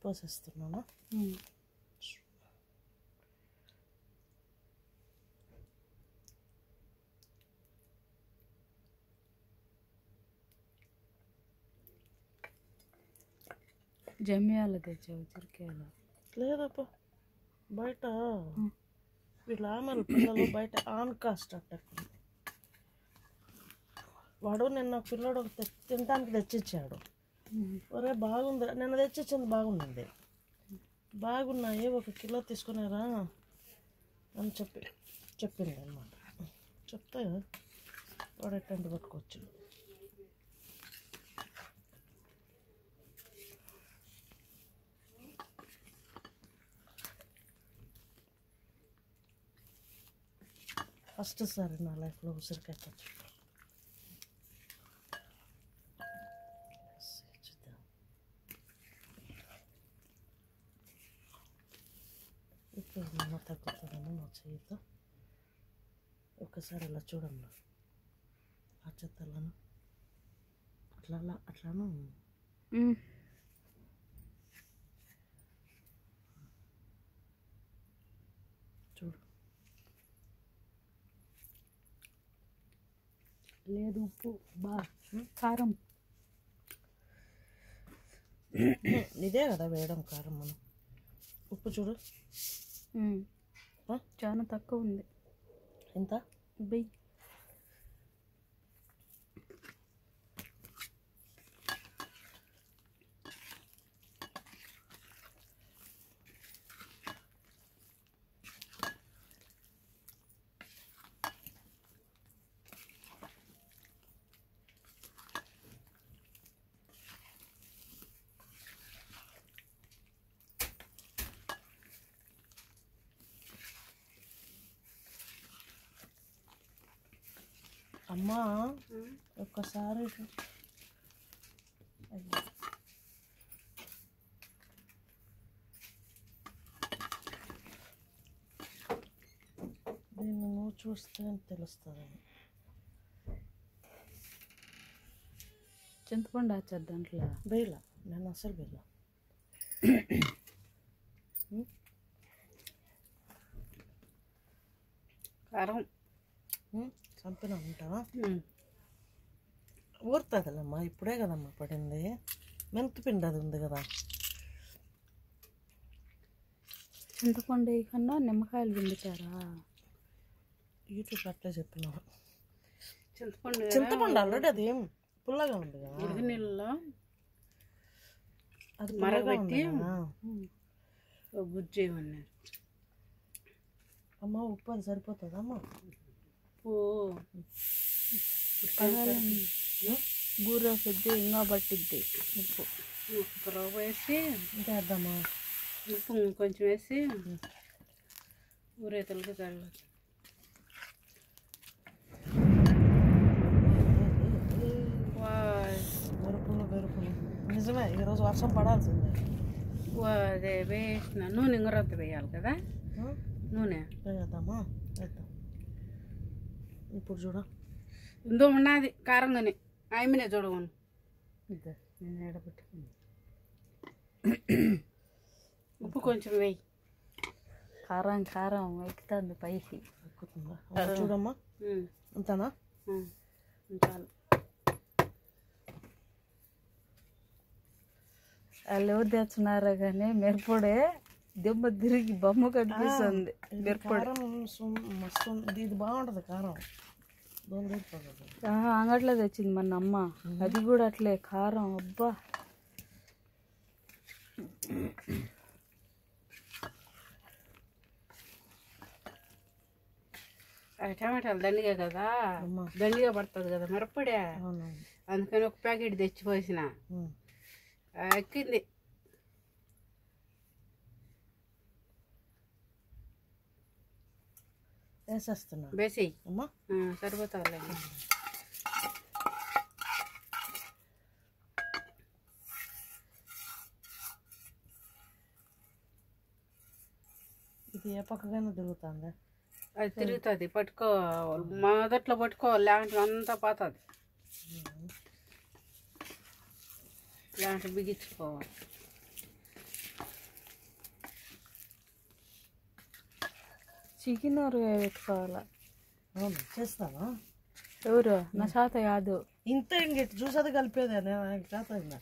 పోసేస్తున్నాను ఉమ్. జమియాలు తెచ్చావు చిరికాయలు లేదప్ప బయట వీళ్ళ ఆమెల పిల్లలు బయట ఆన్ కాస్ట్ అట్ట వాడు నిన్న పిల్లడు ఒకటి తె- తినడానికి తెచ్చిచ్చాడు ఒరే బాగుంది నిన్న తెచ్చిచ్చింది బాగుండింది బాగున్నాయి ఒక కిలో తీసుకున్నారా అని చెప్పి చెప్పింది అనమాట చెప్తే వాడు ఎట్టంటి పట్టుకోవచ్చు ఫస్ట్ సారి నా లైఫ్లో ఉసిరికాయ పచ్చడి చూద్దాం ఇప్పుడు ఏమన్నా తగ్గుతుందని నా చేయితో ఒక్కసారి ఇలా చూడమ్మా ఆ చెత్తలను అట్లా అలా అట్లాను ఉమ్. చూడు లేదు ఉప్పు బా కారం ఇదే కదా వేయడం కారం మనం ఉప్పు చూడు ఉమ్. ఆ? చాలా తక్కువ ఉంది ఎంత బెయ్యి అమ్మా ఒక్కసారి ఇటు. అయ్యో. దీన్ని నువ్వు చూస్తే తెలుస్తుంది చింతపండు వచ్చేది దాంట్లో బేలా నేను అసలు బేలా కారం చంపిన ఉంటావా ఉమ్. ఊరుతుందిలేమ్మా ఇప్పుడే కదమ్మా పడింది మెంతిపిండి అది ఉంది కదా చింతపండు కన్నా నిమ్మకాయలు పిండుతారా యూట్యూబ్ అట్లే చెప్పినావు చింతపండు చింతపండు ఆల్రెడీ అది ఏం పుల్లగా ఉంది కదా ఇరుగు నీళ్ళలో అది పుల్లగా ఉంది కదా గుజ్జు ఏమన్నారు అమ్మ ఉప్పు అది సరిపోతుందా అమ్మ ఓ బూర పెద్ద ఇంకా పట్టిద్ది ఉప్పు ఉప్పు రవ్వ వేసి ఇంకా వేద్దామా ఉప్పు కొంచెం వేసి ఊరేతలకి చల్లు మెరుపులు మెరుపులు నిజమే ఈరోజు వర్షం పడాల్సిందే అదే వేసిన నూనె ఇంగరొద్ద వేయాలి కదా ఆ? నూనె వేద్దామా వేద్దాం ఇప్పుడు చూడ ఇందో ఉన్నది కారంగానే ఆయమనే చూడవను ఇద్దే నేను ఎడబెట్టుకుని ఉప్పు కొంచెం వేయి కారం కారం ఎక్కుతుంది పైకి ఎక్కుతుందా అలా చూడమ్మా ఉమ్, అంతనా ఉమ్, చాలు వాళ్ళు ఎవరు తెచ్చున్నారో కానీ మిరపొడే దెబ్బ తిరిగి బొమ్మ కనిపిస్తుంది ఇది కారం సు- మస్తు ఉంది. ఇది బాగుంటుంది కారం దోలు తీరిపోతుంది ఆహా, అంగట్లో తెచ్చింది మన అమ్మ అది కూడా అట్లే కారం అబ్బా ఆ టమాటాలు దండిగా కదా దండిగా పడుతుంది కదా మిరప్పడే అవునవును అందుకని ఒక ప్యాకెట్ తెచ్చిపోసిన ఉమ్. ఆ, ఎక్కింది వేసేస్తున్నా బేసి అమ్మా సరిపోతుంది ఇది ఏ పక్కకైనా తిరుగుతుంది అది తిరుగుతుంది పట్టుకో మొదట్లో పట్టుకోవాలి లేకుంటే అంతా పోతుంది లేకుంటే బిగించుకోవాలి చికెన్ ఊరగాయ పెట్టుకోవాలా అవును చేస్తావా ఎవరు నా చేత కాదు ఇంత ఇంక ఇటు చూసేది కలిపేదే నేను చేత ఇందా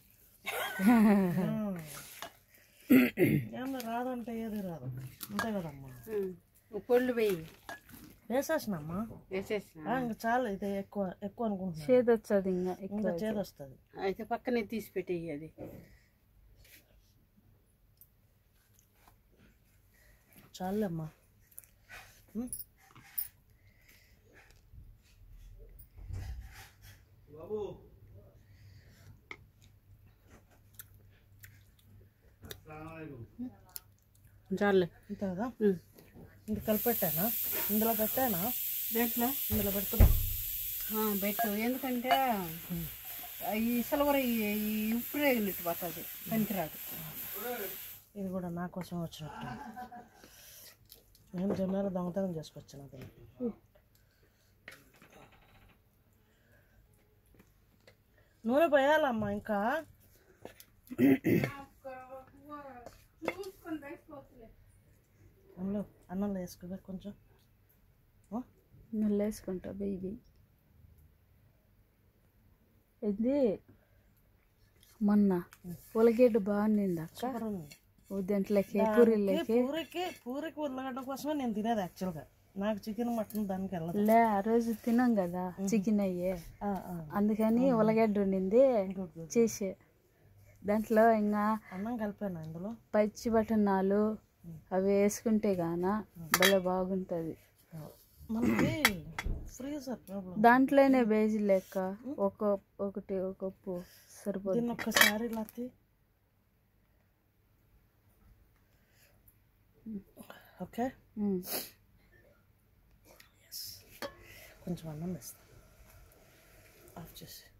ఏమన్నా రాదంటే ఏది రాదు అంతే కదమ్మా పొళ్ళు వేయి వేసేసినమ్మా వేసేసిన ఆ, ఇంక చాలా ఇది ఎక్కువ ఎక్కువ అనుకుంటున్నా చేదు వచ్చేది ఇంకా ఎక్కువ ఇంకా చేదు వస్తుంది అయితే పక్కనే తీసి పెట్టేయి అది చాలమ్మా ఉం? చాలే అంతే కదా ఉం. ఇంక కలిపెట్టానా ఇందులో పెట్టానా దేంట్లో ఇందులో పెడుతున్నా ఆ, పెట్టు ఎందుకంటే ఈ సిల్వర్ ఈ ఈ ఉప్పు రేగినట్టు పడుతుంది పనికిరాదు ఇది కూడా నా కోసం వచ్చినట్టు నేను జొన్నలు దొంగతనం చేసుకొచ్చాను అతను నూనె పోయాలమ్మా ఇంకా అన్నంలో అన్నంలో వేసుకోవే కొంచెం ఆ? మళ్ళీ వేసుకుంటా బేబీ ఇది మొన్న ఉలగడ్డ బాగుంది అక్క సూపర్ ఉంది దాంట్లోకి దానికి పూరీలోకి పూరికి పూరికి ఉల్లగడ్డ కోసమే నేను తినేది యాక్చువల్గా నాకు చికెన్ మటన్ దానికి వెళ్ళదు లే ఆ రోజు తినాం కదా చికెన్ అయ్యే ఆ, ఆ. అందుకని ఉలగడ్డ ఉండింది గుడ్, గుడ్. చేసే దాంట్లో ఇంకా అన్నం కలిపాను ఇందులో పచ్చి బఠానాలు అవి వేసుకుంటే గాన భలే బాగుంటుంది మనకి ఫ్రీజర్ ప్రాబ్లం దాంట్లోనే బేజీ లెక్క ఒక ఒకటి ఒక కప్పు సరిపోతుంది దీన్ని ఒక్కసారి ఇలా తీ. Okay um. కొంచెం అన్నం వేస్తా ఆఫ్ చేసి